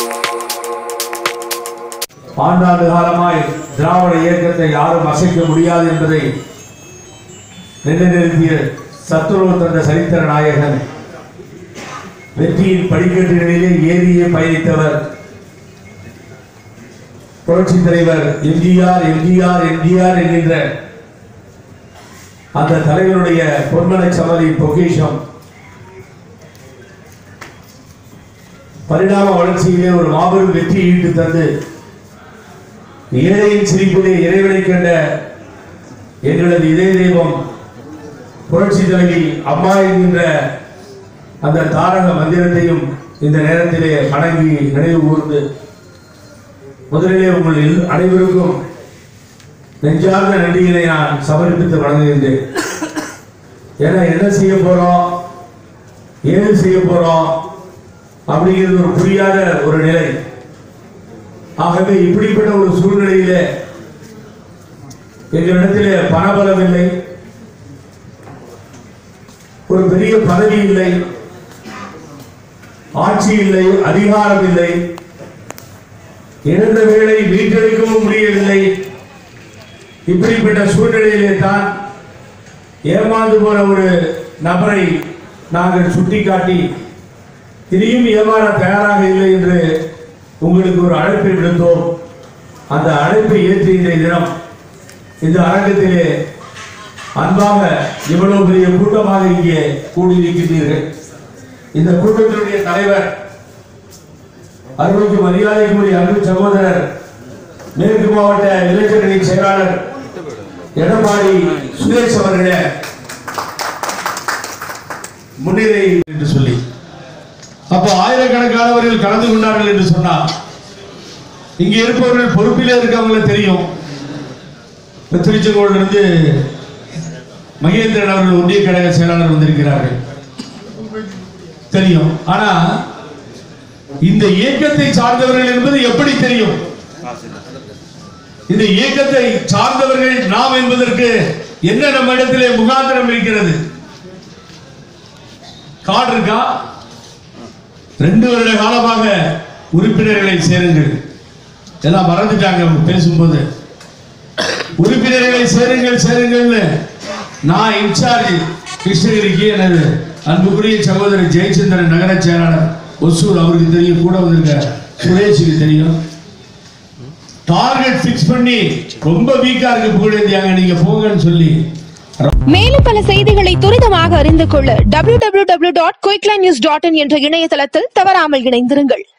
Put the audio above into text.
ஆண்டாண்டு காலமாய் திராவிட இயக்கத்தை யாரும் அசைக்க முடியாது என்பதை நிலைநிறுத்திய சத்துருவு தந்த சரித்திர நாயகன் வெற்றியின் படிக்கட்டுகளிலே ஏறியே பயணித்தவர் புரட்சி தலைவர் எம்ஜிஆர் எம்ஜிஆர் எம்ஜிஆர் என்கின்ற அந்த தலைவருடைய பொன்மலை சமரி பொக்கிஷம் பரிணாம வளர்ச்சியிலே ஒரு மாபெரும் வெற்றி ஈட்டு தந்து ஏழையின் சிரிப்பிலே இறைவனை கண்ட எங்களது இதய தெய்வம் புரட்சி தலைவி அம்மா என்கின்ற அந்த தாரக மந்திரத்தையும் இந்த நேரத்திலே வணங்கி நினைவு கூர்ந்து முதலிலே உங்கள் எல்- அனைவருக்கும் நெஞ்சார்ந்த நன்றியினை நான் சமர்ப்பித்து வணங்குகின்றேன் ஏன்னா என்ன செய்ய போறோம் ஏது செய்ய போறோம் அப்படிங்கிறது ஒரு புரியாத ஒரு நிலை ஆகவே இப்படிப்பட்ட ஒரு சூழ்நிலையிலே எங்களிடத்திலே பணபலம் இல்லை ஒரு பெரிய பதவி இல்லை ஆட்சி இல்லை அதிகாரம் இல்லை இழந்த வேளை மீட்டெடுக்கவும் முடியவில்லை இப்படிப்பட்ட சூழ்நிலையிலே தான் ஏமாந்து போன ஒரு நபரை நாங்கள் சுட்டிக்காட்டி இனியும் ஏமாற தயாராக இல்லை என்று உங்களுக்கு ஒரு அழைப்பை விடுத்தோம் அந்த அழைப்பை ஏற்றி இந்த தினம் இந்த அரங்கத்திலே அன்பாக இவ்வளவு பெரிய கூட்டமாக இங்கே கூடியிருக்கின்றீர்கள் இந்த கூட்டத்தினுடைய தலைவர் அருள்க்கு மரியாதைக்குரிய அன்பு சகோதரர் மேற்கு மாவட்ட இளைஞரணி செயலாளர் எடப்பாடி சுரேஷ் அவர்களே முன்னிலை என்று சொல்லி அப்போ ஆயிரக்கணக்கானவர்கள் கலந்து கொண்டார்கள் என்று சொன்னார் இங்கே இருப்பவர்கள் பொறுப்பிலே இருக்கவங்கள தெரியும் இப்ப திருச்செங்கோடுல இருந்து மகேந்திரன் அவர்கள் ஒன்றிய கழக செயலாளர் வந்திருக்கிறார்கள் தெரியும் ஆனா இந்த இயக்கத்தை சார்ந்தவர்கள் என்பது எப்படி தெரியும் இந்த இயக்கத்தை சார்ந்தவர்கள் நாம் என்பதற்கு என்ன நம்ம இடத்திலே முகாந்திரம் இருக்கிறது கார்டு இருக்கா ரெண்டு வருட காலமாக உறுப்பினர்களை சேருங்கள் எல்லாம் மறந்துட்டாங்க அவங்க பேசும்போது உறுப்பினர்களை சேருங்கள் சேருங்கள்னு நான் இன்சார்ஜ் கிருஷ்ணகிரிக்கு எனது அன்புக்குரிய சகோதரர் ஜெயச்சந்திரன் நகர செயலாளர் ஒசூர் அவருக்கு தெரியும் கூட வந்திருக்க சுரேஷுக்கு தெரியும் டார்கெட் ஃபிக்ஸ் பண்ணி ரொம்ப வீக்கா இருக்கு புகழேந்தியாங்க நீங்க போங்கன்னு சொல்லி மேலும் பல செய்திகளை துரிதமாக அறிந்து கொள்ள www.quicklines.in என்ற இணையதளத்தில் தவறாமல் இணைந்திருங்கள்